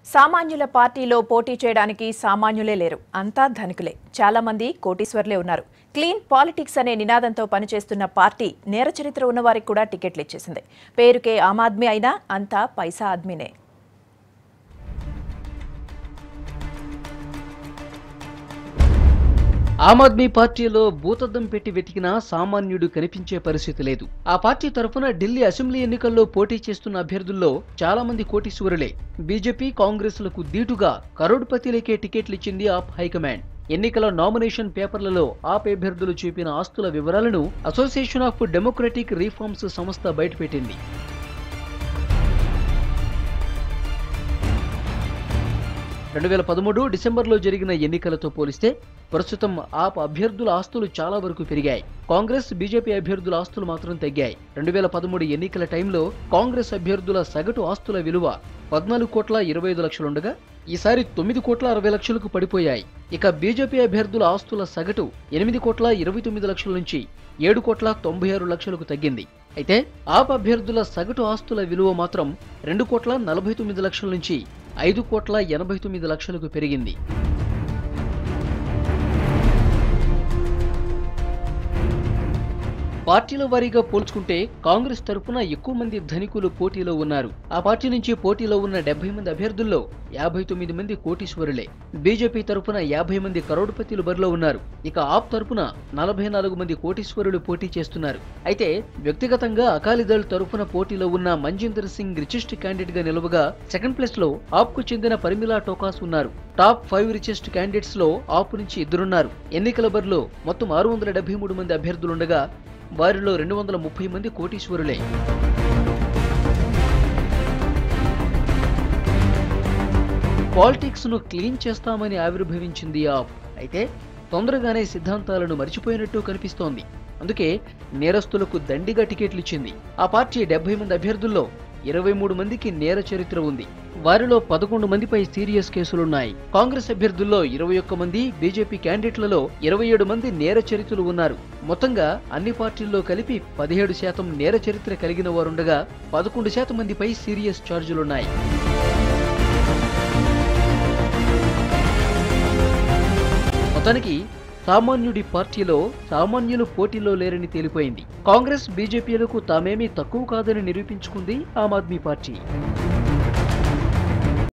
సామాన్యుల పార్టీలో పోటీ చేయడానికి సామాన్యులే లేరు అంతా ధనికులే చాలా మంది కోటీశ్వర్లే ఉన్నారు క్లీన్ పాలిటిక్స్ అనే నినాదంతో పనిచేస్తున్న పార్టీ నేర చరిత్ర ఉన్నవారికి కూడా టికెట్లు ఇచ్చేసింది పేరుకే ఆమ్ ఆద్మీ అయినా అంతా పైసా ఆద్మీనే ఆమ్ ఆద్మీ పార్టీలో భూతద్దం పెట్టి వెతికినా సామాన్యుడు కనిపించే పరిస్థితి లేదు ఆ పార్టీ తరఫున ఢిల్లీ అసెంబ్లీ ఎన్నికల్లో పోటీ చేస్తున్న అభ్యర్థుల్లో చాలా మంది కోటీశ్వరులే బీజేపీ కాంగ్రెస్లకు దీటుగా కరోడ్పతిలకే టికెట్లు ఇచ్చింది ఆప్ హైకమాండ్ ఎన్నికల నామినేషన్ పేపర్లలో ఆప్ అభ్యర్థులు చూపిన ఆస్తుల వివరాలను అసోసియేషన్ ఆఫ్ డెమోక్రటిక్ రీఫార్మ్స్ సంస్థ బయటపెట్టింది రెండు వేల పదమూడు డిసెంబర్లో జరిగిన ఎన్నికలతో పోలిస్తే ప్రస్తుతం ఆప్ అభ్యర్థుల ఆస్తులు చాలా వరకు పెరిగాయి కాంగ్రెస్ బీజేపీ అభ్యర్థుల ఆస్తులు మాత్రం తగ్గాయి రెండు వేల పదమూడు ఎన్నికల టైంలో కాంగ్రెస్ అభ్యర్థుల సగటు ఆస్తుల విలువ పద్నాలుగు కోట్ల ఇరవై ఐదు లక్షలుండగా ఈసారి తొమ్మిది కోట్ల అరవై లక్షలకు పడిపోయాయి ఇక బీజేపీ అభ్యర్థుల ఆస్తుల సగటు ఎనిమిది కోట్ల ఇరవై తొమ్మిది లక్షల నుంచి ఏడు కోట్ల తొంభై ఆరు లక్షలకు తగ్గింది అయితే ఆప్ అభ్యర్థుల సగటు ఆస్తుల విలువ మాత్రం రెండు కోట్ల నలభై తొమ్మిది లక్షల నుంచి ఐదు కోట్ల ఎనభై తొమ్మిది లక్షలకు పెరిగింది పార్టీల వారీగా పోల్చుకుంటే కాంగ్రెస్ తరపున ఎక్కువ మంది ధనికులు పోటీలో ఉన్నారు ఆ పార్టీ నుంచి పోటీలో ఉన్న డెబ్బై మంది అభ్యర్థుల్లో యాభై తొమ్మిది మంది కోటీశ్వరులే బీజేపీ తరపున యాభై మంది కరోడ్పతిలు బరిలో ఉన్నారు ఇక ఆప్ తరపున నలభై నాలుగు మంది కోటీశ్వరులు పోటీ చేస్తున్నారు అయితే వ్యక్తిగతంగా అకాలీదళ్ తరపున పోటీలో ఉన్న మంజిందర్ సింగ్ రిచెస్ట్ క్యాండిడేట్ గా నిలవగా సెకండ్ ప్లేస్ లో ఆప్ కు చెందిన పరిమిలా టోకాస్ ఉన్నారు టాప్ ఫైవ్ రిచెస్ట్ క్యాండిడేట్స్ లో ఆప్ నుంచి ఇద్దరున్నారు ఎన్నికల బరిలో మొత్తం ఆరు వందల డెబ్బై మూడు మంది అభ్యర్థులుండగా వారిలో రెండు వందల ముప్పై మంది కోటీశ్వరులే పాలిటిక్స్ ను క్లీన్ చేస్తామని ఆవిర్భవించింది ఆప్ అయితే తొందరగానే సిద్ధాంతాలను మర్చిపోయినట్టు కనిపిస్తోంది అందుకే నేరస్తులకు దండిగా టికెట్లు ఇచ్చింది ఆ పార్టీ డెబ్బై మంది అభ్యర్థుల్లో ఇరవై మూడు మందికి నేర చరిత్ర ఉంది వారిలో పదకొండు మందిపై సీరియస్ కేసులున్నాయి కాంగ్రెస్ అభ్యర్థుల్లో ఇరవై ఒక్క మంది బీజేపీ క్యాండిడేట్లలో ఇరవై ఏడు మంది నేర చరిత్రలు ఉన్నారు మొత్తంగా అన్ని పార్టీల్లో కలిపి పదిహేడు శాతం నేర చరిత్ర కలిగిన వారుండగా పదకొండు శాతం మందిపై సీరియస్ ఛార్జీలున్నాయి మొత్తానికి సామాన్యుడి పార్టీలో సామాన్యులు పోటీలో లేరని తేలిపోయింది కాంగ్రెస్ బీజేపీలకు తామేమీ తక్కువ కాదని నిరూపించుకుంది ఆమ్ ఆద్మీ పార్టీ